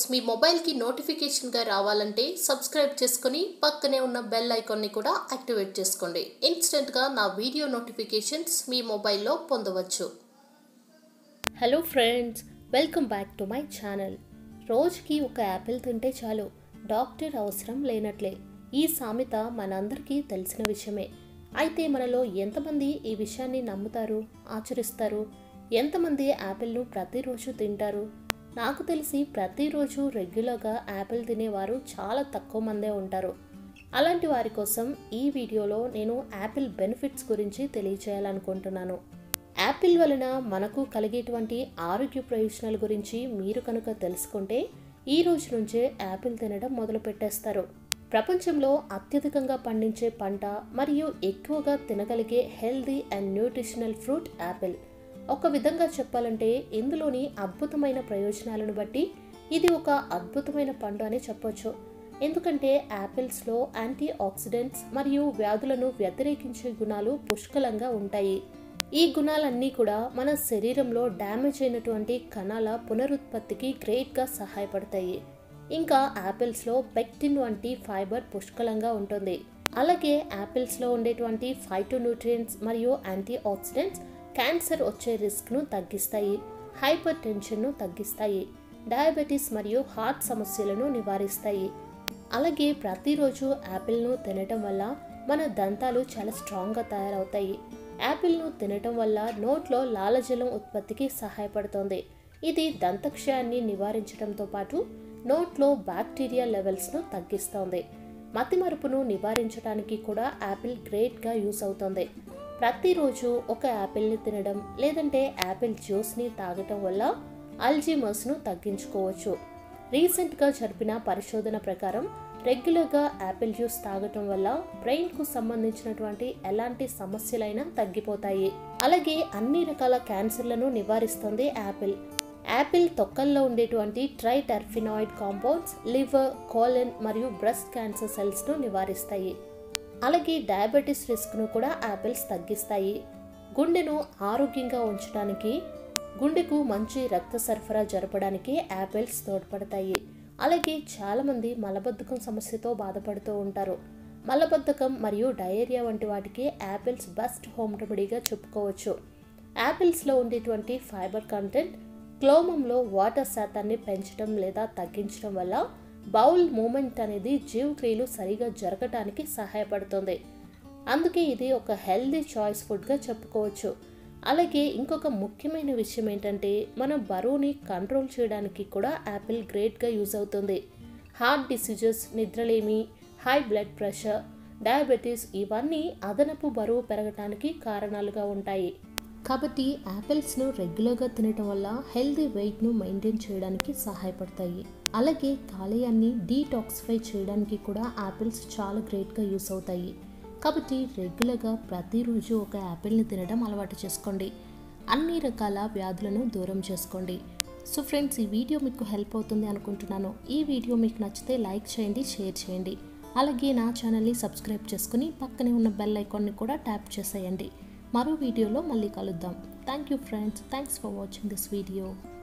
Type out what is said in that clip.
మీ మొబైల్కి నోటిఫికేషన్గా రావాలంటే సబ్స్క్రైబ్ చేసుకొని పక్కనే ఉన్న బెల్ ఐకాన్ని కూడా యాక్టివేట్ చేసుకోండి ఇన్స్టెంట్గా నా వీడియో నోటిఫికేషన్స్ మీ మొబైల్లో పొందవచ్చు hello friends welcome back to my channel రోజుకి ఒక యాపిల్ తింటే చాలు డాక్టర్ అవసరం లేనట్లే ఈ సామెత మనందరికీ తెలిసిన విషయమే అయితే మనలో ఎంతమంది ఈ విషయాన్ని నమ్ముతారు ఆచరిస్తారు ఎంతమంది యాపిల్ను ప్రతిరోజు తింటారు నాకు తెలిసి ప్రతిరోజు రెగ్యులర్గా యాపిల్ తినేవారు చాలా తక్కువ మందే ఉంటారు అలాంటి వారి కోసం ఈ వీడియోలో నేను యాపిల్ బెనిఫిట్స్ గురించి తెలియజేయాలనుకుంటున్నాను యాపిల్ వలన మనకు కలిగేటువంటి ఆరోగ్య ప్రయోజనాల గురించి మీరు కనుక తెలుసుకుంటే ఈ రోజు నుంచే యాపిల్ తినడం మొదలు పెట్టేస్తారు ప్రపంచంలో అత్యధికంగా పండించే పంట మరియు ఎక్కువగా తినగలిగే healthy and nutritional fruit apple ఒక విధంగా చెప్పాలంటే ఇందులోని అద్భుతమైన ప్రయోజనాలను బట్టి ఇది ఒక అద్భుతమైన పండు అని చెప్పొచ్చు ఎందుకంటే యాపిల్స్లో యాంటీ ఆక్సిడెంట్స్ మరియు వ్యాధులను వ్యతిరేకించే గుణాలు పుష్కలంగా ఉంటాయి ఈ గుణాలన్నీ కూడా మన శరీరంలో డ్యామేజ్ అయినటువంటి కణాల పునరుత్పత్తికి గ్రేట్గా సహాయపడతాయి ఇంకా యాపిల్స్లో పెక్టిన్ వంటి ఫైబర్ పుష్కలంగా ఉంటుంది అలాగే యాపిల్స్లో ఉండేటువంటి ఫైటోన్యూట్రియంట్స్ మరియు యాంటీ ఆక్సిడెంట్స్ క్యాన్సర్ వచ్చే రిస్క్ను తగ్గిస్తాయి హైపర్ టెన్షన్ను తగ్గిస్తాయి డయాబెటీస్ మరియు హార్ట్ సమస్యలను నివారిస్తాయి అలాగే ప్రతిరోజు యాపిల్ను తినటం వల్ల మన దంతాలు చాలా స్ట్రాంగ్గా తయారవుతాయి యాపిల్ను తినటం వల్ల నోట్లో లాలజలం ఉత్పత్తికి సహాయపడుతుంది ఇది దంతక్షయాన్ని నివారించడంతో పాటు నోట్లో బ్యాక్టీరియా లెవెల్స్ను తగ్గిస్తోంది మతిమరుపును నివారించడానికి కూడా యాపిల్ గ్రేట్గా యూస్ అవుతుంది ప్రతిరోజు ఒక యాపిల్ని తినడం లేదంటే యాపిల్ జ్యూస్ని తాగటం వల్ల అల్జీమర్స్ను తగ్గించుకోవచ్చు రీసెంట్గా జరిపిన పరిశోధన ప్రకారం రెగ్యులర్గా యాపిల్ జ్యూస్ తాగటం వల్ల బ్రెయిన్కు సంబంధించినటువంటి ఎలాంటి సమస్యలైనా తగ్గిపోతాయి అలాగే అన్ని రకాల క్యాన్సర్లను నివారిస్తుంది యాపిల్ యాపిల్ తొక్కల్లో ఉండేటువంటి ట్రైటర్ఫినాయిడ్ కాంపౌండ్స్ లివర్ కోలన్ మరియు బ్రెస్ట్ క్యాన్సర్ సెల్స్ను నివారిస్తాయి అలాగే డయాబెటీస్ రిస్క్ను కూడా యాపిల్స్ తగ్గిస్తాయి గుండెను ఆరోగ్యంగా ఉంచడానికి గుండెకు మంచి రక్త సరఫరా జరపడానికి యాపిల్స్ తోడ్పడతాయి అలాగే చాలామంది మలబద్ధకం సమస్యతో బాధపడుతూ ఉంటారు మలబద్ధకం మరియు డయేరియా వంటి వాటికి యాపిల్స్ బెస్ట్ హోమ్ రెమెడీగా చెప్పుకోవచ్చు యాపిల్స్లో ఉండేటువంటి ఫైబర్ కంటెంట్ క్లోమంలో వాటర్ శాతాన్ని పెంచడం లేదా తగ్గించడం వల్ల బౌల్ మూమెంట్ అనేది జీవక్రియలు సరిగా జరగటానికి సహాయపడుతుంది అందుకే ఇది ఒక హెల్దీ చాయిస్ ఫుడ్గా చెప్పుకోవచ్చు అలాగే ఇంకొక ముఖ్యమైన విషయం ఏంటంటే మన బరువుని కంట్రోల్ చేయడానికి కూడా యాపిల్ గ్రేట్గా యూజ్ అవుతుంది హార్ట్ డిసీజెస్ నిద్రలేమి హై బ్లడ్ ప్రెషర్ డయాబెటీస్ ఇవన్నీ అదనపు బరువు పెరగటానికి కారణాలుగా ఉంటాయి కాబట్టి యాపిల్స్ను రెగ్యులర్గా తినటం వల్ల హెల్దీ వెయిట్ను మెయింటైన్ చేయడానికి సహాయపడతాయి అలాగే కాలేయాన్ని డీటాక్సిఫై చేయడానికి కూడా యాపిల్స్ చాలా గ్రేట్గా యూస్ అవుతాయి కాబట్టి రెగ్యులర్గా ప్రతిరోజు ఒక యాపిల్ని తినడం అలవాటు చేసుకోండి అన్ని రకాల వ్యాధులను దూరం చేసుకోండి సో ఫ్రెండ్స్ ఈ వీడియో మీకు హెల్ప్ అవుతుంది అనుకుంటున్నాను ఈ వీడియో మీకు నచ్చితే లైక్ చేయండి షేర్ చేయండి అలాగే నా ఛానల్ని సబ్స్క్రైబ్ చేసుకుని పక్కనే ఉన్న బెల్ ఐకాన్ని కూడా ట్యాప్ చేసేయండి మరో వీడియోలో మళ్ళీ కలుద్దాం thank you friends thanks for watching this video